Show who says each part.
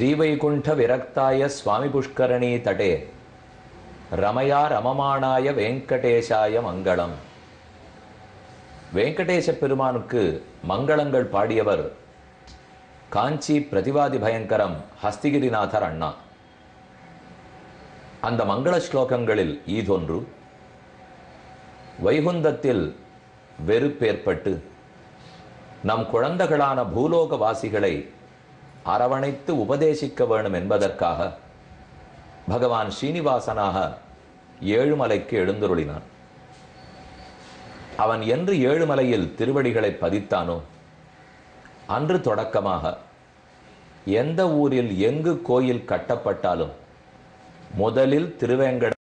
Speaker 1: ಶ್ರೀವೈಕುಂಠ ವಿರಕ್ತಾಯ ಸ್ವಾಮಿ ಪುಷ್ಕರಣಿ ತಟೆ ರಮಯಾ ரமமானாய வெங்கடேசாய மங்களம் வெங்கடேச பெருமானுக்கு மங்களங்கள் பாடியவர் காஞ்சி பிரதிவாதி பயங்கரம் ஹஸ்திகிரிநாதர் அண்ணா அந்த மங்கள ஸ்லோகங்களில் ஈதொன்று வைகுந்தத்தில் வெறுப்பேற்பட்டு நம் குழந்தைகளான பூலோக வாசிகளை அரவணைத்து உபதேசிக்க வேணும் என்பதற்காக பகவான் ஸ்ரீனிவாசனாக ஏழுமலைக்கு எழுந்தருளினான் அவன் என்று ஏழுமலையில் திருவடிகளை பதித்தானோ அன்று தொடக்கமாக எந்த ஊரில் எங்கு கோயில் கட்டப்பட்டாலும் முதலில் திருவேங்கட